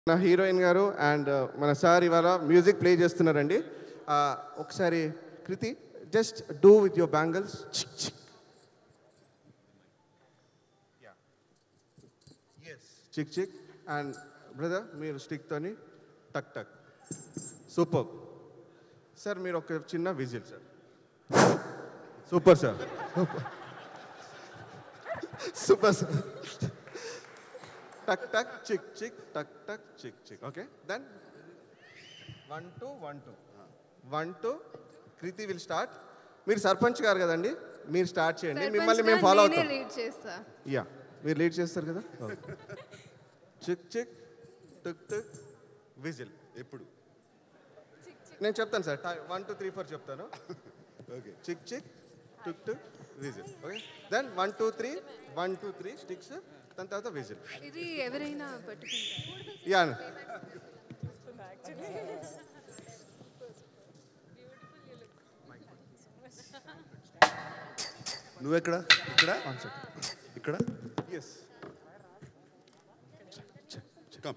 మన హీరోయిన్ గారు అండ్ మన సార్ ఇవాళ మ్యూజిక్ ప్లే చేస్తున్నారండి ఆ, ఒకసారి Kriti just do with your bangles చిక్ చిక్ అండ్ బ్రదర్ మీరు స్టిక్తోని టక్ టక్ సూపర్ సార్ మీరు ఒక చిన్న whistle sir super sir super sir టక్ టక్ చిక్ చిక్ టక్ టక్ చిక్ చిక్ okay then one two one two one two Kriti will start మీరు సర్పంచ్ గారు కదండి మీరు స్టార్ట్ చేయండి మిమ్మల్ని మేము ఫాలో అవుతాం రీడ్ చేస్తా యా మీరు లీడ్ చేస్తారు కదా చిక్ చిక్ టుక్ టుక్ విజిల్ ఎప్పుడు నేను చెప్తాను sir one two three four చెప్తాను ఓకే చిక్ చిక్ టుక్ టుక్ whistle okay then one two three one two three sticks దాని తర్వాత విజిల్ ఇది ఎవరైనా పట్టుకుంటారు యా నువ్వెక్కడ ఇక్కడ ఇక్కడ yes come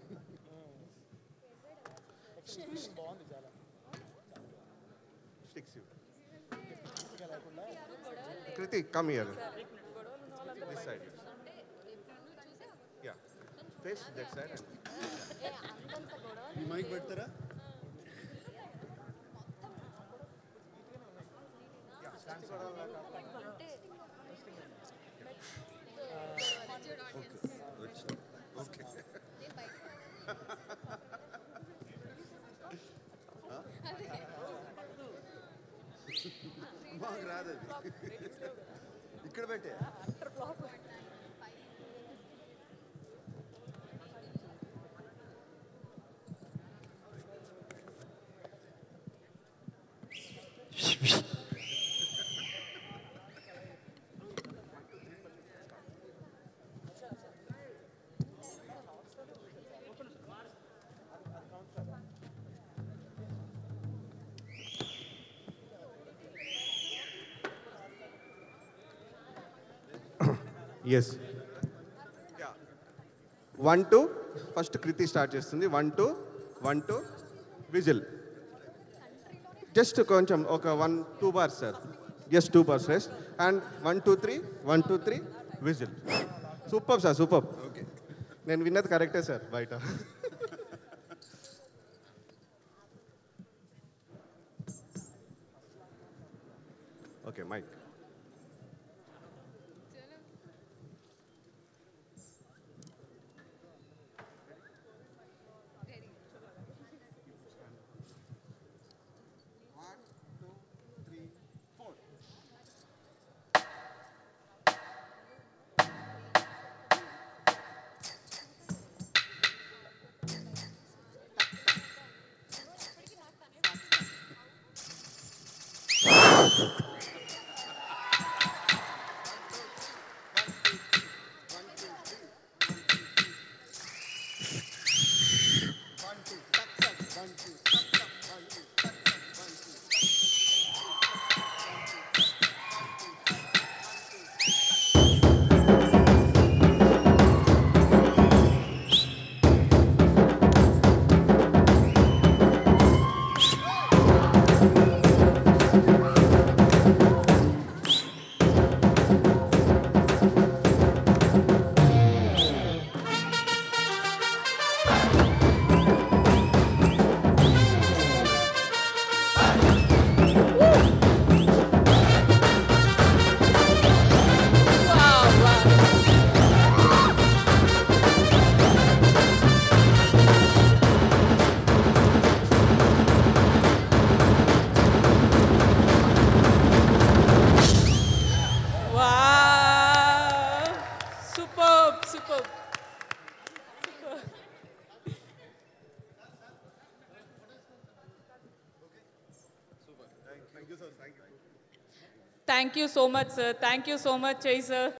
sticks Kriti come here this side yeah face that side ఈ మైక్ పెడతారా ఓకే మాకు రాదు అది ఇక్కడ పెట్టే yes one two first Kriti start చేస్తుంది one two one two whistle just కొంచెం ఒక one two bars sir just two bars rest and one two three one two three whistle super sir super okay నేను విన్నది కరెక్టే sir బయట okay mike Wow! Superb, superb. Thank you so much, sir. Thank you so much, Jay, sir.